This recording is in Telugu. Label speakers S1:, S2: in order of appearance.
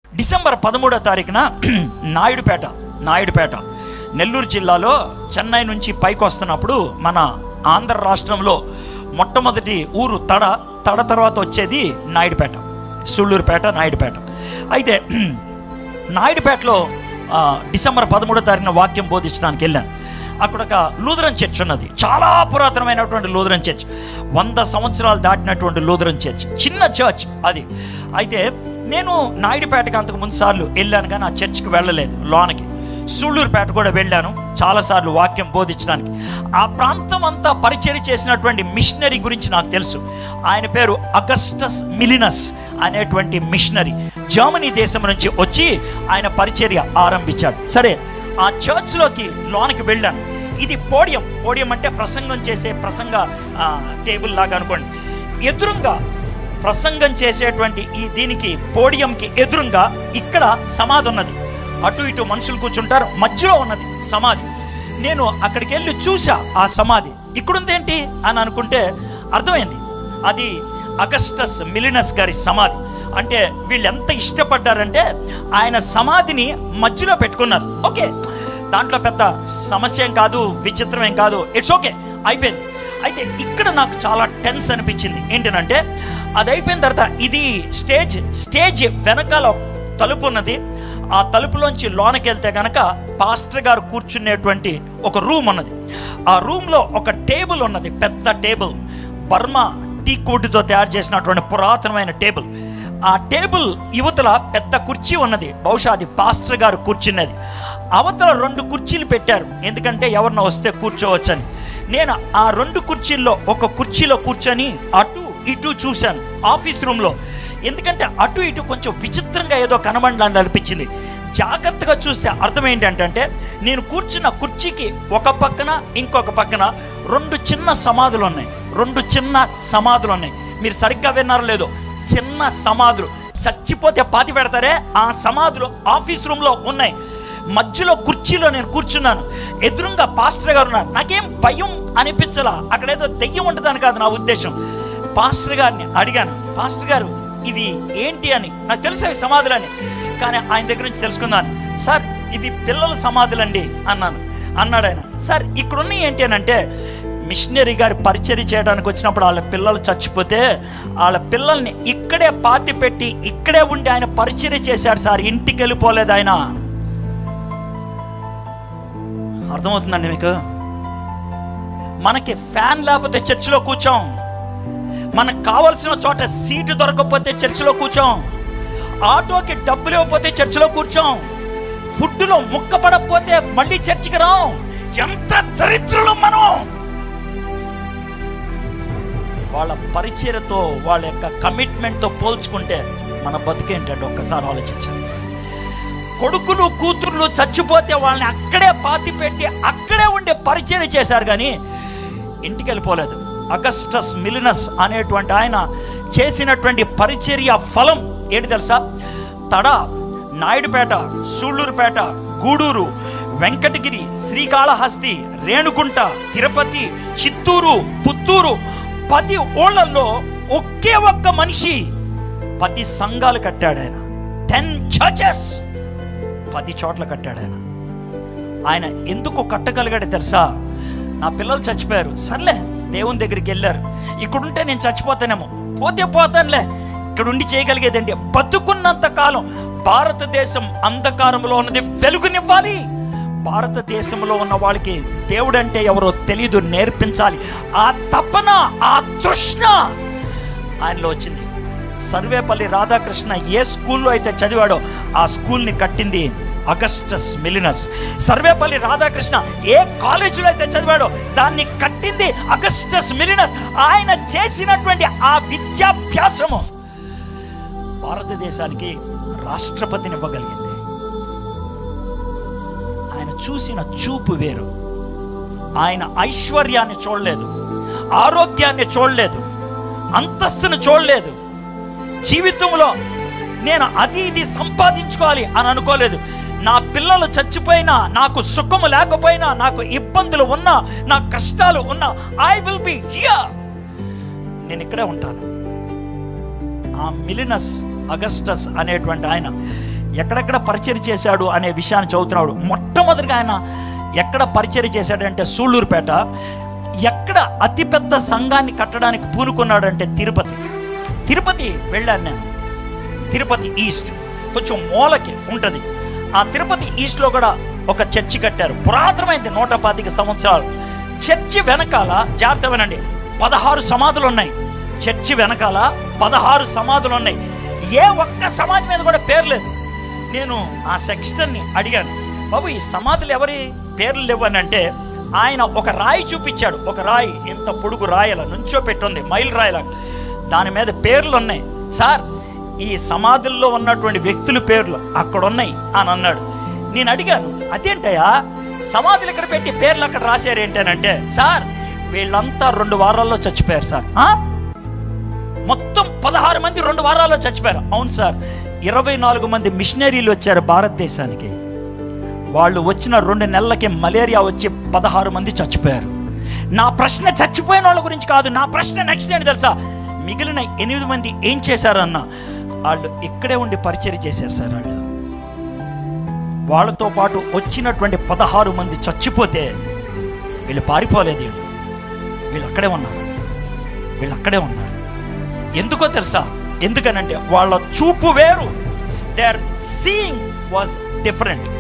S1: డిసెంబర్ పదమూడో తారీఖున నాయుడుపేట నాయుడుపేట నెల్లూరు జిల్లాలో చెన్నై నుంచి పైకి వస్తున్నప్పుడు మన ఆంధ్ర రాష్ట్రంలో మొట్టమొదటి ఊరు తడ తడ తర్వాత వచ్చేది నాయుడుపేట సుళ్ళూరుపేట నాయుడుపేట అయితే నాయుడుపేటలో ఆ, డిసెంబర్ పదమూడో తారీఖున వాక్యం బోధించడానికి వెళ్ళాను అక్కడ ఒక లూథరన్ చర్చ్ ఉన్నది చాలా పురాతనమైనటువంటి లూథరన్ చర్చ్ వంద సంవత్సరాలు దాటినటువంటి లూథరన్ చర్చ్ చిన్న చర్చ్ అది అయితే నేను నాయుడుపేటకి అంతకు ముందు సార్లు వెళ్ళాను కానీ ఆ చర్చ్కి వెళ్ళలేదు లోనకి సూళ్ళూరుపేట కూడా వెళ్ళాను చాలాసార్లు వాక్యం బోధించడానికి ఆ ప్రాంతం అంతా పరిచయం చేసినటువంటి మిషనరీ గురించి నాకు తెలుసు ఆయన పేరు అగస్టస్ మిలినస్ అనేటువంటి మిషనరీ జర్మనీ దేశం నుంచి వచ్చి ఆయన పరిచర్య ఆరంభించాడు సరే ఆ చర్చ్లోకి లోనికి వెళ్ళాను ఇది పోడియం పోడియం అంటే ప్రసంగం చేసే ప్రసంగ ఆ, టేబుల్ లాగా అనుకోండి ఎదురుగా ప్రసంగం చేసేటువంటి ఈ దీనికి పోడియంకి ఎదురుగా ఇక్కడ సమాధి ఉన్నది అటు ఇటు మనుషులు కూర్చుంటారు మధ్యలో ఉన్నది సమాధి నేను అక్కడికి వెళ్ళి చూసా ఆ సమాధి ఇక్కడుందేంటి అని అనుకుంటే అర్థమైంది అది అగస్టస్ మిలినస్ గారి సమాధి అంటే వీళ్ళు ఎంత ఇష్టపడ్డారంటే ఆయన సమాధిని మధ్యలో పెట్టుకున్నారు ఓకే దాంట్లో పెద్ద సమస్య ఏం కాదు విచిత్రం ఏం కాదు ఇట్స్ ఓకే అయిపోయింది అయితే ఇక్కడ నాకు చాలా టెన్స్ అనిపించింది ఏంటంటే అది అయిపోయిన తర్వాత ఇది స్టేజ్ స్టేజ్ వెనకాల ఒక తలుపు ఉన్నది ఆ తలుపులోంచి లోనకి వెళ్తే గనక పాస్టర్ గారు కూర్చునేటువంటి ఒక రూమ్ ఉన్నది ఆ రూమ్లో ఒక టేబుల్ ఉన్నది పెద్ద టేబుల్ బర్మా టీ కోటితో తయారు చేసినటువంటి పురాతనమైన టేబుల్ ఆ టేబుల్ యువతల పెద్ద కుర్చీ ఉన్నది బహుశా అది పాస్టర్ గారు కూర్చున్నది అవతల రెండు కుర్చీలు పెట్టారు ఎందుకంటే ఎవరిన వస్తే కూర్చోవచ్చని నేను ఆ రెండు కుర్చీల్లో ఒక కుర్చీలో కూర్చొని అటు ఇటు చూశాను ఆఫీస్ రూమ్లో ఎందుకంటే అటు ఇటు కొంచెం విచిత్రంగా ఏదో కనబడాలని అనిపించింది జాగ్రత్తగా చూస్తే అర్థం ఏంటంటే నేను కూర్చున్న కుర్చీకి ఒక పక్కన ఇంకొక పక్కన రెండు చిన్న సమాధులు ఉన్నాయి రెండు చిన్న సమాధులు ఉన్నాయి మీరు సరిగ్గా విన్నారో లేదో చిన్న సమాధులు చచ్చిపోతే పాతి పెడతారే ఆ సమాధులు ఆఫీస్ రూమ్లో ఉన్నాయి మధ్యలో కుర్చీలో నేను కూర్చున్నాను ఎదురుగా పాస్టర్ గారు ఉన్నారు నాకేం భయం అనిపించలా అక్కడేదో దెయ్యం ఉంటుందని కాదు నా ఉద్దేశం పాస్టర్ గారిని అడిగాను పాస్టర్ గారు ఇవి ఏంటి అని నాకు తెలుసు అవి సమాధులని కానీ ఆయన దగ్గర నుంచి తెలుసుకున్నాను సార్ ఇది పిల్లల సమాధులండి అన్నాను అన్నాడు ఆయన సార్ ఇక్కడున్న ఏంటి అని అంటే మిషనరీ గారి పరిచర్య చేయడానికి వచ్చినప్పుడు వాళ్ళ పిల్లలు చచ్చిపోతే వాళ్ళ పిల్లల్ని ఇక్కడే పాతి పెట్టి ఇక్కడే ఉండి ఆయన పరిచర్య చేశాడు సార్ ఇంటికి వెళ్ళిపోలేదు ఆయన అర్థమవుతుందండి మీకు మనకి ఫ్యాన్ లేకపోతే చర్చిలో కూర్చోం మనకు కావలసిన చోట సీటు దొరకకపోతే చర్చిలో కూర్చోం ఆటోకి డబ్బులు ఇవ్వకపోతే చర్చిలో కూర్చోం ఫుడ్లో ముక్క పడకపోతే మళ్ళీ చర్చికి రాం ఎంత దరిద్రులు మనం వాళ్ళ పరిచయతో వాళ్ళ యొక్క కమిట్మెంట్తో పోల్చుకుంటే మన బతుకేంటంటే ఒక్కసారి ఆలోచించండి కొడుకులు కూతుర్లు చచ్చిపోతే వాళ్ళని అక్కడే పాతి పెట్టి అక్కడే ఉండే పరిచయం చేశారు కానీ ఇంటికి వెళ్ళిపోలేదు అగస్టస్ మిలినస్ అనేటువంటి ఆయన చేసినటువంటి పరిచర్య ఫలం ఏంటి తెలుసా తడ నాయుడుపేట సూళ్ళూరుపేట గూడూరు వెంకటగిరి శ్రీకాళహస్తి రేణుగుంట తిరుపతి చిత్తూరు పుత్తూరు పది ఓళ్లలో ఒకే ఒక్క మనిషి పది సంఘాలు కట్టాడు ఆయన టెన్ చర్చెస్ పది చోట్ల కట్టాడు ఆయన ఆయన ఎందుకు కట్టగలిగాడు తెలుసా నా పిల్లలు చచ్చిపోయారు సర్లే దేవుని దగ్గరికి వెళ్ళారు ఇక్కడుంటే నేను చచ్చిపోతానేమో పోతే పోతానులే ఇక్కడ ఉండి చేయగలిగేదండి బతుకున్నంత కాలం భారతదేశం అంధకారంలో ఉన్నది వెలుగునివ్వాలి భారతదేశంలో ఉన్న వాళ్ళకి దేవుడు అంటే ఎవరో తెలియదు నేర్పించాలి ఆ తపన ఆ తృష్ణ ఆయనలో వచ్చింది సర్వేపల్లి రాధాకృష్ణ ఏ స్కూల్లో అయితే చదివాడో ఆ స్కూల్ని కట్టింది అగస్టస్ మిలినస్ సర్వేపల్లి రాధాకృష్ణ ఏ కాలేజీలో అయితే చదివాడో దాన్ని కట్టింది అగస్టస్ మిలినస్ ఆయన చేసినటువంటి ఆ విద్యాభ్యాసము భారతదేశానికి రాష్ట్రపతిని ఇవ్వగలిగింది ఆయన చూసిన చూపు వేరు ఆయన ఐశ్వర్యాన్ని చూడలేదు ఆరోగ్యాన్ని చూడలేదు అంతస్తును చూడలేదు జీవితంలో నేను అది ఇది సంపాదించుకోవాలి అని అనుకోలేదు నా పిల్లలు చచ్చిపోయినా నాకు సుఖము లేకపోయినా నాకు ఇబ్బందులు ఉన్నా నా కష్టాలు ఉన్నా ఐ విల్ బి హియర్ నేను ఇక్కడే ఉంటాను ఆ మిలినస్ అగస్టస్ అనేటువంటి ఆయన ఎక్కడెక్కడ పరిచయం చేశాడు అనే విషయాన్ని చదువుతున్నాడు మొట్టమొదటిగా ఆయన ఎక్కడ పరిచయం చేశాడంటే సూళ్ళూరుపేట ఎక్కడ అతిపెద్ద సంఘాన్ని కట్టడానికి పూనుకున్నాడంటే తిరుపతి తిరుపతి వెళ్ళాను నేను తిరుపతి ఈస్ట్ కొంచెం మూలకి ఉంటుంది ఆ తిరుపతి ఈస్ట్లో కూడా ఒక చర్చి కట్టారు పురాతనమైంది నూట పాతిక సంవత్సరాలు చర్చి వెనకాల జాగ్రత్త వినండి పదహారు సమాధులు ఉన్నాయి చర్చి వెనకాల పదహారు సమాధులు ఉన్నాయి ఏ ఒక్క సమాధి మీద కూడా పేరు లేదు నేను ఆ సెక్స్టర్ని అడిగాను బాబు ఈ సమాధులు ఎవరి పేర్లు లేవు అని అంటే ఆయన ఒక రాయి చూపించాడు ఒక రాయి ఇంత పొడుగు రాయల నుంచో పెట్టుంది మైల్ రాయల దాని మీద పేర్లు ఉన్నాయి సార్ ఈ సమాధుల్లో ఉన్నటువంటి వ్యక్తుల పేర్లు అక్కడ ఉన్నాయి అని అన్నాడు నేను అడిగాను అదేంటయ్యా సమాధులు ఇక్కడ పెట్టి పేర్లు అక్కడ రాశారు ఏంటనంటే సార్ వీళ్ళంతా రెండు వారాల్లో చచ్చిపోయారు సార్ ఆ? మొత్తం పదహారు మంది రెండు వారాల్లో చచ్చిపోయారు అవును సార్ ఇరవై నాలుగు మంది మిషనరీలు వచ్చారు భారతదేశానికి వాళ్ళు వచ్చిన రెండు నెలలకి మలేరియా వచ్చి పదహారు మంది చచ్చిపోయారు నా ప్రశ్న చచ్చిపోయిన వాళ్ళ గురించి కాదు నా ప్రశ్న నెక్స్ట్ ఏంటి తెలుసా మిగిలిన ఎనిమిది మంది ఏం చేశారన్న వాళ్ళు ఇక్కడే ఉండి పరిచయం చేశారు సార్ వాళ్ళు వాళ్ళతో పాటు వచ్చినటువంటి పదహారు మంది చచ్చిపోతే వీళ్ళు పారిపోలేదు వీళ్ళు వీళ్ళు అక్కడే ఉన్నారు వీళ్ళు అక్కడే ఉన్నారు ఎందుకో తెలుసా ఎందుకనంటే వాళ్ళ చూపు వేరు దేర్ సీయింగ్ వాజ్ డిఫరెంట్